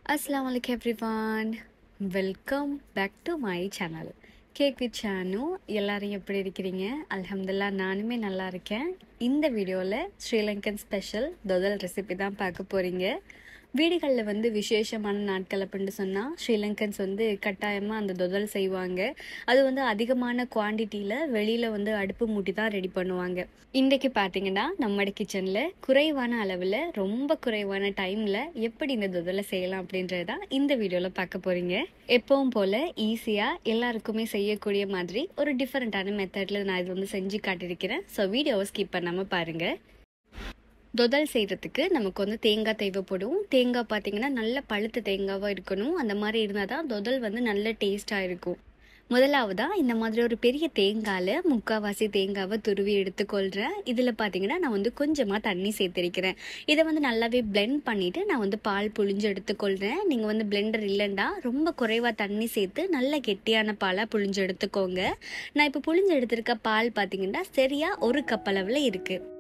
அஸ்லாம் வலைக்கம் everyone welcome back to my channel cake with Sanu எல்லாரும் எப்படி இருக்கிறீங்க அல்ஹம்துல்லா நானுமே நல்லா இருக்கேன் இந்த வீடியோவில் ஸ்ரீலங்கன் ஸ்பெஷல் தொதல் ரெசிபி தான் பார்க்க போகிறீங்க வீடுகளில் வந்து விசேஷமான நாட்கள் அப்படின்னு சொன்னால் ஸ்ரீலங்கன்ஸ் வந்து கட்டாயமாக அந்த தொதல் செய்வாங்க அது வந்து அதிகமான குவான்டிட்டியில் வெளியில் வந்து அடுப்பு மூட்டி தான் ரெடி பண்ணுவாங்க இன்றைக்கு பார்த்தீங்கன்னா நம்மளோட கிச்சனில் குறைவான அளவில் ரொம்ப குறைவான டைமில் எப்படி இந்த தொதலை செய்யலாம் அப்படின்றது தான் இந்த வீடியோவில் பார்க்க போகிறீங்க எப்பவும் போல் ஈஸியாக எல்லாருக்குமே செய்யக்கூடிய மாதிரி ஒரு டிஃப்ரெண்ட்டான மெத்தடில் நான் இது வந்து செஞ்சு காட்டியிருக்கிறேன் ஸோ வீடியோவை ஸ்கிப் பண்ணாமல் பாருங்கள் தொதல் செய்கிறதுக்கு நமக்கு வந்து தேங்காய் தேவைப்படும் தேங்காய் பார்த்தீங்கன்னா நல்ல பழுத்த தேங்காவாக இருக்கணும் அந்த மாதிரி இருந்தால் தான் தொதல் வந்து நல்ல டேஸ்ட்டாக இருக்கும் முதலாவதாக இந்த மாதிரி ஒரு பெரிய தேங்காயில் முக்கால்வாசி தேங்காவை துருவி எடுத்துக்கொள்கிறேன் இதில் பார்த்தீங்கன்னா நான் வந்து கொஞ்சமாக தண்ணி சேர்த்துருக்கிறேன் இதை வந்து நல்லாவே பிளெண்ட் பண்ணிவிட்டு நான் வந்து பால் புழிஞ்சு எடுத்துக்கொள்கிறேன் நீங்கள் வந்து பிளெண்டர் இல்லைண்டா ரொம்ப குறைவாக தண்ணி சேர்த்து நல்ல கெட்டியான பாலாக புழிஞ்சு எடுத்துக்கோங்க நான் இப்போ புழிஞ்சு எடுத்திருக்க பால் பார்த்தீங்கன்னா சரியாக ஒரு கப் அளவில் இருக்குது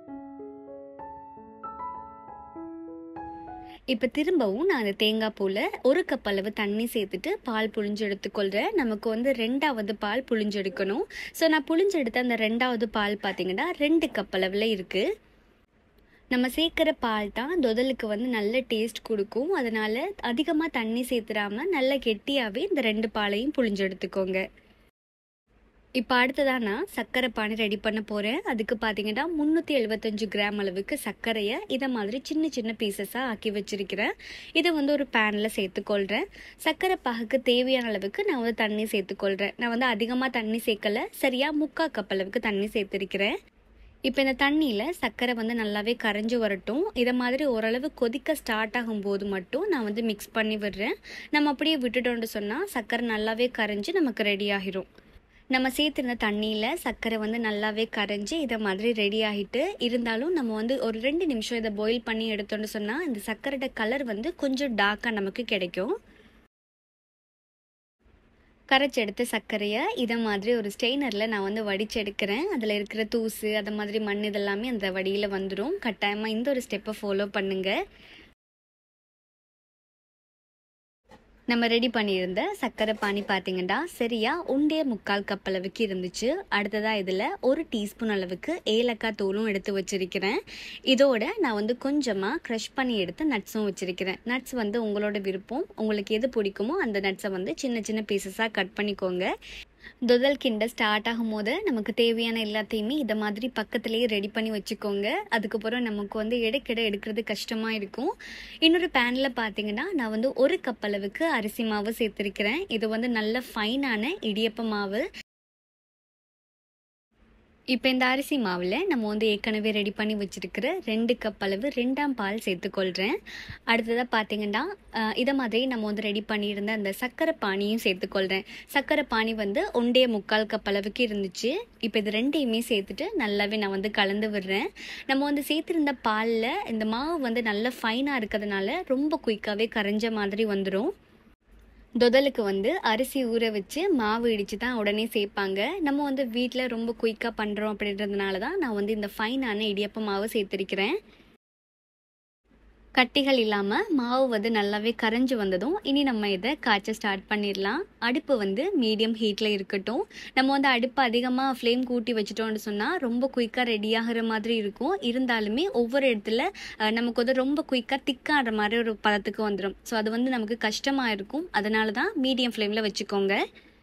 இப்போ திரும்பவும் நான் அந்த தேங்காய் பூவில் ஒரு கப் அளவு தண்ணி சேர்த்துட்டு பால் புழிஞ்சு எடுத்துக்கொள்கிறேன் நமக்கு வந்து ரெண்டாவது பால் புழிஞ்சு எடுக்கணும் ஸோ நான் புழிஞ்சு எடுத்த அந்த ரெண்டாவது பால் பார்த்தீங்கன்னா ரெண்டு கப் அளவில் இருக்குது நம்ம சேர்க்குற பால் தான் தொதலுக்கு வந்து நல்ல டேஸ்ட் கொடுக்கும் அதனால் அதிகமாக தண்ணி சேர்த்துடாம நல்ல கெட்டியாகவே இந்த ரெண்டு பாலையும் புழிஞ்சு எடுத்துக்கோங்க இப்போ அடுத்ததாக நான் சர்க்கரை பானை ரெடி பண்ண போகிறேன் அதுக்கு பார்த்தீங்கன்னா முந்நூற்றி எழுபத்தஞ்சு கிராம் அளவுக்கு சர்க்கரையை இதை மாதிரி சின்ன சின்ன பீசஸாக ஆக்கி வச்சுருக்கிறேன் இதை வந்து ஒரு பேனில் சேர்த்துக்கொள்கிறேன் சர்க்கரை பாகுக்கு தேவையான அளவுக்கு நான் வந்து தண்ணி சேர்த்துக்கொள்கிறேன் நான் வந்து அதிகமாக தண்ணி சேர்க்கலை சரியாக முக்கால் கப் அளவுக்கு தண்ணி சேர்த்துருக்கிறேன் இப்போ இந்த தண்ணியில் சர்க்கரை வந்து நல்லாவே கரைஞ்சி வரட்டும் இதை மாதிரி ஓரளவு கொதிக்க ஸ்டார்ட் ஆகும்போது மட்டும் நான் வந்து மிக்ஸ் பண்ணி விடுறேன் நம்ம அப்படியே விட்டுட்டோம்னு சொன்னால் சர்க்கரை நல்லாவே கரைஞ்சி நமக்கு ரெடி ஆகிரும் நம்ம சேர்த்துருந்த தண்ணியில் சர்க்கரை வந்து நல்லாவே கரைஞ்சி இதை மாதிரி ரெடி ஆகிட்டு இருந்தாலும் நம்ம வந்து ஒரு ரெண்டு நிமிஷம் இதை பாயில் பண்ணி எடுத்தோன்னு சொன்னால் இந்த சர்க்கரையோட கலர் வந்து கொஞ்சம் டார்க்காக நமக்கு கிடைக்கும் கரைச்சி எடுத்த சர்க்கரையை இதை மாதிரி ஒரு ஸ்டெய்னரில் நான் வந்து வடித்து எடுக்கிறேன் அதில் இருக்கிற தூசு அதை மாதிரி மண் இதெல்லாமே அந்த வடியில் வந்துடும் கட்டாயமாக இந்த ஒரு ஸ்டெப்பை ஃபாலோ பண்ணுங்கள் நம்ம ரெடி பண்ணியிருந்த சர்க்கரை பானி பார்த்தீங்கன்னா சரியா ஒன்றே முக்கால் கப் அளவுக்கு இருந்துச்சு அடுத்ததாக இதில் ஒரு டீஸ்பூன் அளவுக்கு ஏலக்காய் தூளும் எடுத்து வச்சிருக்கிறேன் இதோட நான் வந்து கொஞ்சமாக க்ரஷ் பண்ணி எடுத்து நட்ஸும் வச்சிருக்கிறேன் நட்ஸ் வந்து உங்களோட விருப்பம் உங்களுக்கு எது பிடிக்குமோ அந்த நட்ஸை வந்து சின்ன சின்ன பீசஸாக கட் பண்ணிக்கோங்க தொதல் கிண்ட ஸ்டார்ட் ஆகும் போது நமக்கு தேவையான எல்லாத்தையுமே இதை மாதிரி பக்கத்துலேயே ரெடி பண்ணி வச்சுக்கோங்க அதுக்கப்புறம் நமக்கு வந்து இடைக்கிட எடுக்கிறது கஷ்டமாக இருக்கும் இன்னொரு பேனில் பார்த்தீங்கன்னா நான் வந்து ஒரு கப் அளவுக்கு அரிசி மாவு சேர்த்துருக்கிறேன் இது வந்து நல்ல ஃபைனான இடியப்ப மாவு இப்போ இந்த அரிசி மாவில் நம்ம வந்து ஏற்கனவே ரெடி பண்ணி வச்சுருக்கிற ரெண்டு கப் அளவு ரெண்டாம் பால் சேர்த்துக்கொள்கிறேன் அடுத்ததாக பார்த்தீங்கன்னா இதை மாதிரி நம்ம வந்து ரெடி பண்ணியிருந்த அந்த சர்க்கரை பானியும் சேர்த்துக்கொள்கிறேன் சர்க்கரை பானி வந்து ஒன்றே முக்கால் கப் அளவுக்கு இருந்துச்சு இப்போ இது ரெண்டையுமே சேர்த்துட்டு நல்லாவே நான் வந்து கலந்து விடுறேன் நம்ம வந்து சேர்த்துருந்த பாலில் இந்த மாவு வந்து நல்ல ஃபைனாக இருக்கிறதுனால ரொம்ப குயிக்காகவே கரைஞ்ச மாதிரி வந்துடும் தொதலுக்கு வந்து அரிசி ஊற வச்சு மாவு இடித்து தான் உடனே சேர்ப்பாங்க நம்ம வந்து வீட்டில் ரொம்ப குயிக்காக பண்ணுறோம் அப்படின்றதுனால தான் நான் வந்து இந்த ஃபைனான இடியப்ப மாவு சேர்த்துருக்கிறேன் கட்டிகள் இல்லாமல் மாவு வந்து நல்லாவே கரைஞ்சி வந்ததும் இனி நம்ம இதை காய்ச்ச ஸ்டார்ட் பண்ணிடலாம் அடுப்பு வந்து மீடியம் ஹீட்டில் இருக்கட்டும் நம்ம வந்து அடுப்பு அதிகமாக ஃப்ளேம் கூட்டி வச்சிட்டோம்னு சொன்னால் ரொம்ப குயிக்காக ரெடி ஆகிற மாதிரி இருக்கும் இருந்தாலுமே ஒவ்வொரு இடத்துல நமக்கு வந்து ரொம்ப குயிக்காக திக்காகிற மாதிரி ஒரு பதத்துக்கு வந்துடும் ஸோ அது வந்து நமக்கு கஷ்டமாக இருக்கும் அதனால தான் மீடியம் ஃப்ளேமில் வச்சுக்கோங்க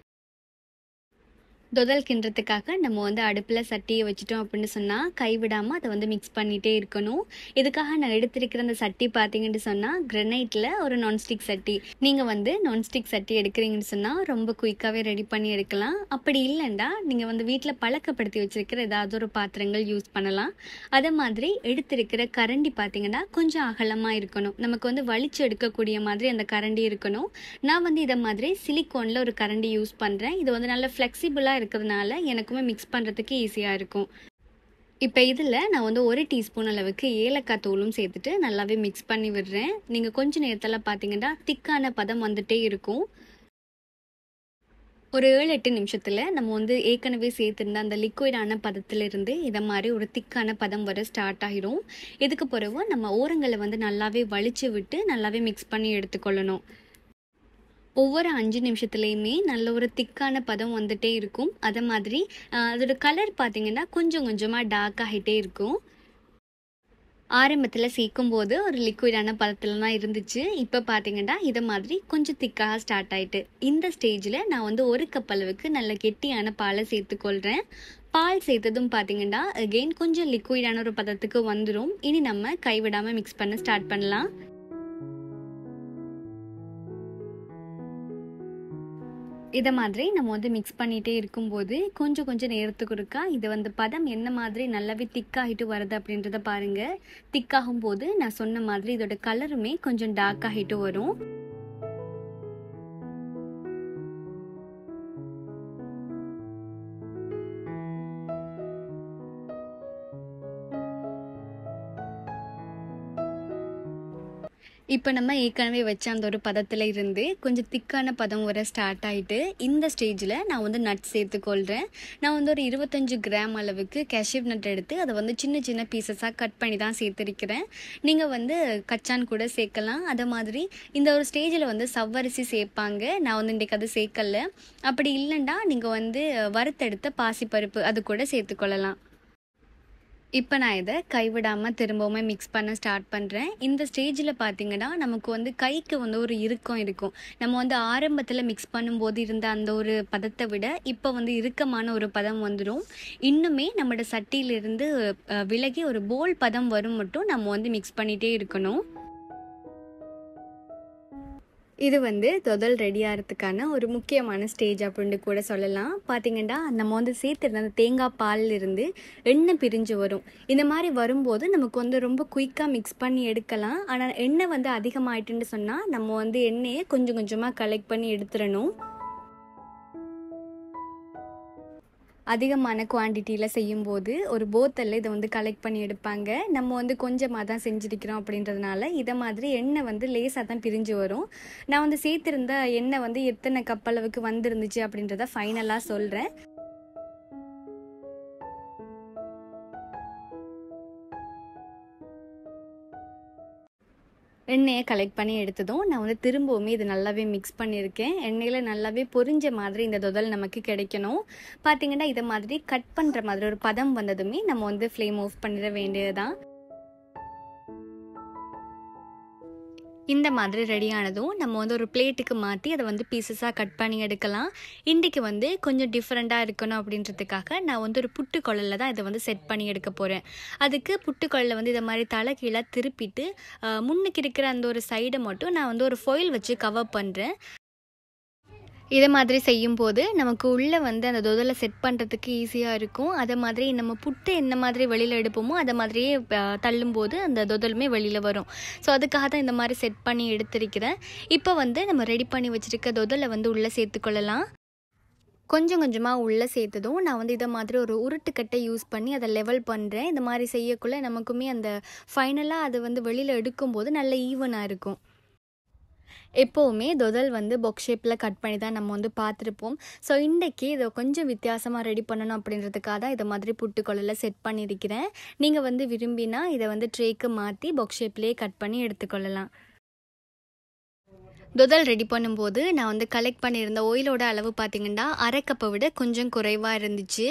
தொதல் கிண்டுறதுக்காக நம்ம வந்து அடுப்பில் சட்டியை வச்சுட்டோம் அப்படின்னு சொன்னால் கைவிடாமல் அதை வந்து மிக்ஸ் பண்ணிகிட்டே இருக்கணும் இதுக்காக நான் எடுத்திருக்கிற அந்த சட்டி பார்த்தீங்கன்னு சொன்னால் கிரனைட்டில் ஒரு நான்ஸ்டிக் சட்டி நீங்கள் வந்து நான்ஸ்டிக் சட்டி எடுக்கிறீங்கன்னு சொன்னால் ரொம்ப குயிக்காகவே ரெடி பண்ணி எடுக்கலாம் அப்படி இல்லைண்டா நீங்கள் வந்து வீட்டில் பழக்கப்படுத்தி வச்சுருக்கிற ஏதாவது ஒரு பாத்திரங்கள் யூஸ் பண்ணலாம் அதே மாதிரி எடுத்திருக்கிற கரண்டி பார்த்தீங்கன்னா கொஞ்சம் அகலமாக இருக்கணும் நமக்கு வந்து வலிச்சு எடுக்கக்கூடிய மாதிரி அந்த கரண்டி இருக்கணும் நான் வந்து இதை மாதிரி சிலிக்கோனில் ஒரு கரண்டி யூஸ் பண்ணுறேன் இது வந்து நல்ல ஃப்ளெக்சிபிளாக இருக்கிறதுனால எனக்குமே மிக்ஸ் பண்ணுறதுக்கு ஈஸியாக இருக்கும் இப்போ இதில் நான் வந்து ஒரு டீஸ்பூன் அளவுக்கு ஏலக்காய் தூளும் சேர்த்துட்டு நல்லாவே மிக்ஸ் பண்ணி விடுறேன் நீங்கள் கொஞ்ச நேரத்தில் பார்த்தீங்கன்னா திக்கான பதம் வந்துட்டே இருக்கும் ஒரு ஏழு எட்டு நிமிஷத்தில் நம்ம வந்து ஏற்கனவே சேர்த்துருந்த அந்த லிக்விடான பதத்திலிருந்து இதை மாதிரி ஒரு திக்கான பதம் வர ஸ்டார்ட் ஆகிரும் இதுக்கு பிறகு நம்ம ஓரங்களை வந்து நல்லாவே வலிச்சு விட்டு நல்லாவே மிக்ஸ் பண்ணி எடுத்துக்கொள்ளணும் ஒவ்வொரு அஞ்சு நிமிஷத்துலேயுமே நல்ல ஒரு திக்கான பதம் வந்துட்டே இருக்கும் அதை மாதிரி ஆஹ், அதோட கலர் பார்த்தீங்கன்னா கொஞ்சம் கொஞ்சமாக டார்க் ஆகிட்டே இருக்கும் ஆரம்பத்தில் சேர்க்கும் போது ஒரு லிக்விடான பதத்தில் தான் இருந்துச்சு இப்போ பார்த்தீங்கன்னா இதை மாதிரி கொஞ்சம் திக்காக ஸ்டார்ட் ஆயிட்டு இந்த ஸ்டேஜில் நான் வந்து ஒரு கப் அளவுக்கு நல்ல கெட்டியான பாலை சேர்த்துக்கொள்கிறேன் பால் சேர்த்ததும் பார்த்தீங்கன்னா அகெயின் கொஞ்சம் லிக்விடான ஒரு பதத்துக்கு வந்துடும் இனி நம்ம கைவிடாமல் மிக்ஸ் பண்ண ஸ்டார்ட் பண்ணலாம் இதை மாதிரி நம்ம வந்து மிக்ஸ் பண்ணிகிட்டே இருக்கும்போது கொஞ்சம் கொஞ்சம் நேரத்துக்கு இருக்கா இது வந்து பதம் என்ன மாதிரி நல்லாவே திக்காகிட்டு வருது அப்படின்றத பாருங்கள் திக்காகும் போது நான் சொன்ன மாதிரி இதோட கலருமே கொஞ்சம் டார்க் ஆகிட்டு வரும் இப்போ நம்ம ஏற்கனவே வச்ச அந்த ஒரு பதத்தில் இருந்து கொஞ்சம் திக்கான பதம் வர ஸ்டார்ட் ஆகிட்டு இந்த ஸ்டேஜில் நான் வந்து நட் சேர்த்துக்கொள்கிறேன் நான் வந்து ஒரு இருபத்தஞ்சு கிராம் அளவுக்கு கேஷ்யூப் நட் எடுத்து அதை வந்து சின்ன சின்ன பீசஸாக கட் பண்ணி தான் சேர்த்துருக்கிறேன் நீங்கள் வந்து கச்சான் கூட சேர்க்கலாம் அதை மாதிரி இந்த ஒரு ஸ்டேஜில் வந்து சவ்வரிசி சேர்ப்பாங்க நான் வந்து இன்றைக்கு அது சேர்க்கல அப்படி இல்லைண்டா நீங்கள் வந்து வறுத்தெடுத்த பாசிப்பருப்பு அது கூட சேர்த்துக்கொள்ளலாம் இப்போ நான் இதை கைவிடாமல் திரும்பவுமே மிக்ஸ் பண்ண ஸ்டார்ட் பண்ணுறேன் இந்த ஸ்டேஜில் பார்த்தீங்கன்னா நமக்கு வந்து கைக்கு வந்து ஒரு இறுக்கம் இருக்கும் நம்ம வந்து ஆரம்பத்தில் மிக்ஸ் பண்ணும்போது இருந்த அந்த ஒரு பதத்தை விட இப்போ வந்து இறுக்கமான ஒரு பதம் வந்துடும் இன்னுமே நம்மளோட சட்டியிலிருந்து அஹ், விலகி ஒரு போல் பதம் வரும் மட்டும் நம்ம வந்து மிக்ஸ் பண்ணிகிட்டே இருக்கணும் இது வந்து தொதல் ரெடி ஆகிறதுக்கான ஒரு முக்கியமான ஸ்டேஜ் அப்படின்னு கூட சொல்லலாம் பார்த்தீங்கன்னா நம்ம வந்து சேர்த்துருந்த அந்த தேங்காய் பால்ல இருந்து எண்ணெய் பிரிஞ்சு வரும் இந்த மாதிரி வரும்போது நமக்கு வந்து ரொம்ப குயிக்காக மிக்ஸ் பண்ணி எடுக்கலாம் ஆனால் எண்ணெய் வந்து அதிகமாயிட்டுன்னு சொன்னால் நம்ம வந்து எண்ணெயை கொஞ்சம் கொஞ்சமாக கலெக்ட் பண்ணி எடுத்துடணும் அதிகமான குவான்டிட்டியில் செய்யும்போது ஒரு போத்தலில் இதை வந்து கலெக்ட் பண்ணி எடுப்பாங்க நம்ம வந்து கொஞ்சமாக தான் செஞ்சுருக்கிறோம் அப்படின்றதுனால இதை மாதிரி எண்ணெய் வந்து லேசாக தான் பிரிஞ்சு வரும் நான் வந்து சேர்த்துருந்த எண்ணெய் வந்து எத்தனை கப் அளவுக்கு வந்துருந்துச்சு அப்படின்றத ஃபைனலாக சொல்கிறேன் எண்ணெயை கலெக்ட் பண்ணி எடுத்ததும் நான் வந்து திரும்பவுமே இது நல்லாவே மிக்ஸ் பண்ணியிருக்கேன் எண்ணெயில் நல்லாவே பொரிஞ்ச மாதிரி இந்த தொதல் நமக்கு கிடைக்கணும் பார்த்தீங்கன்னா இதை மாதிரி கட் பண்ணுற மாதிரி ஒரு பதம் வந்ததுமே நம்ம வந்து ஃப்ளேம் ஆஃப் பண்ணிட வேண்டியதுதான் இந்த மாதிரி ரெடியானதும் நம்ம வந்து ஒரு பிளேட்டுக்கு மாற்றி அதை வந்து பீசஸாக கட் பண்ணி எடுக்கலாம் இன்றைக்கி வந்து கொஞ்சம் டிஃப்ரெண்ட்டாக இருக்கணும் அப்படின்றதுக்காக நான் வந்து ஒரு புட்டு குழலில் தான் இதை வந்து செட் பண்ணி எடுக்க போகிறேன் அதுக்கு புட்டு குழலில் வந்து இதை மாதிரி தலை கீழே திருப்பிட்டு அஹ், முன்னுக்கு இருக்கிற அந்த ஒரு சைடை மட்டும் நான் வந்து ஒரு ஃபொயில் வச்சு கவர் பண்ணுறேன் இதை மாதிரி செய்யும்போது நமக்கு உள்ளே வந்து அந்த தொதலை செட் பண்ணுறதுக்கு ஈஸியாக இருக்கும் அதை மாதிரி நம்ம புட்டு என்ன மாதிரி வெளியில் எடுப்போமோ அதை மாதிரியே அஹ், தள்ளும்போது அந்த தொதலுமே வெளியில் வரும் ஸோ அதுக்காக தான் இந்த மாதிரி செட் பண்ணி எடுத்திருக்கிறேன் இப்போ வந்து நம்ம ரெடி பண்ணி வச்சுருக்க தொதலை வந்து உள்ளே சேர்த்துக்கொள்ளலாம் கொஞ்சம் கொஞ்சமாக உள்ளே சேர்த்ததும் நான் வந்து இதை மாதிரி ஒரு உருட்டுக்கட்டை யூஸ் பண்ணி அதை லெவல் பண்ணுறேன் இந்த மாதிரி செய்யக்குள்ளே நமக்குமே அந்த ஃபைனலாக அது வந்து வெளியில் எடுக்கும்போது நல்ல ஈவனாக இருக்கும் எப்போவுமே தொதல் வந்து பொக் ஷேப்பில் கட் பண்ணி தான் நம்ம வந்து பார்த்துருப்போம் ஸோ இன்றைக்கி இதை கொஞ்சம் வித்தியாசமாக ரெடி பண்ணணும் அப்படின்றதுக்காக தான் இதை மாதிரி புட்டுக்குழலில் செட் பண்ணியிருக்கிறேன் நீங்கள் வந்து விரும்பினா இதை வந்து ட்ரேக்கு மாற்றி பொக் ஷேப்லேயே கட் பண்ணி எடுத்துக்கொள்ளலாம் தொதல் ரெடி பண்ணும்போது நான் வந்து கலெக்ட் பண்ணியிருந்த ஓயிலோட அளவு பார்த்தீங்கன்னா அரை கப்பை விட கொஞ்சம் குறைவாக இருந்துச்சு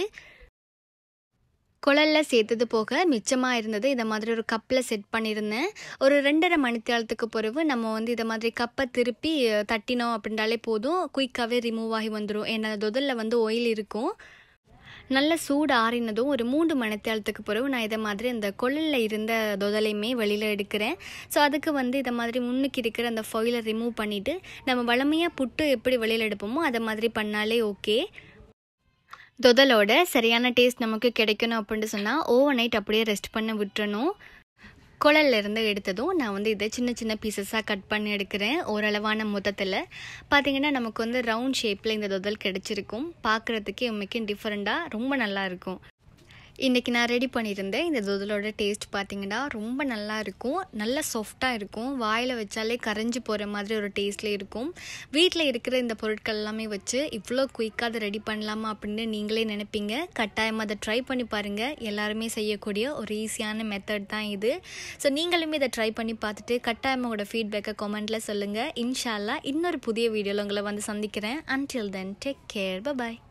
குழலில் சேர்த்தது போக மிச்சமாக இருந்தது இதை மாதிரி ஒரு கப்பில் செட் பண்ணியிருந்தேன் ஒரு ரெண்டரை மணித்தியாலத்துக்கு பிறகு நம்ம வந்து இதை மாதிரி கப்பை திருப்பி அஹ், தட்டினோம் அப்படின்றாலே போதும் குயிக்காகவே ரிமூவ் ஆகி வந்துடும் ஏன்னா தொதலில் வந்து ஆயில் இருக்கும் நல்ல சூடு ஆறினதும் ஒரு மூன்று மணித்தியாலத்துக்கு பிறகு நான் இதை மாதிரி அந்த கொழலில் இருந்த தொதலையுமே வெளியில் எடுக்கிறேன் ஸோ அதுக்கு வந்து இதை மாதிரி முன்னுக்கு இருக்கிற அந்த ஃபொயிலை ரிமூவ் பண்ணிவிட்டு நம்ம வளமையாக புட்டு எப்படி வெளியில் எடுப்போமோ அதை மாதிரி பண்ணாலே ஓகே தொதலோட சரியான டேஸ்ட் நமக்கு கிடைக்கணும் அப்படின்னு சொன்னால் ஓவர் நைட் அப்படியே ரெஸ்ட் பண்ண விட்டுறணும் குழல்ல இருந்து எடுத்ததும் நான் வந்து இதை சின்ன சின்ன பீசஸாக கட் பண்ணி எடுக்கிறேன் ஓரளவான மொத்தத்தில் பார்த்தீங்கன்னா நமக்கு வந்து ரவுண்ட் ஷேப்பில் இந்த தொதல் கிடச்சிருக்கும் பார்க்குறதுக்கே உண்மைக்கும் டிஃப்ரெண்ட்டாக ரொம்ப நல்லா இருக்கும் இன்றைக்கி நான் ரெடி பண்ணியிருந்தேன் இந்த தோதலோட டேஸ்ட் பார்த்தீங்கன்னா ரொம்ப நல்லா இருக்கும் நல்ல சாஃப்டாக இருக்கும் வாயில் வச்சாலே கரைஞ்சி போகிற மாதிரி ஒரு டேஸ்ட்டில் இருக்கும் வீட்டில் இருக்கிற இந்த பொருட்கள் எல்லாமே வச்சு இவ்வளோ குயிக்காக அதை ரெடி பண்ணலாமா அப்படின்னு நீங்களே நினைப்பீங்க கட்டாயமாக அதை ட்ரை பண்ணி பாருங்கள் எல்லாருமே செய்யக்கூடிய ஒரு ஈஸியான மெத்தட் தான் இது ஸோ நீங்களுமே இதை ட்ரை பண்ணி பார்த்துட்டு கட்டாயமாக உங்களோட ஃபீட்பேக்கை கமெண்ட்டில் சொல்லுங்கள் இன்ஷால்லா இன்னொரு புதிய வீடியோவில் உங்களை வந்து சந்திக்கிறேன் அன்டில் தென் டேக் கேர் பாய்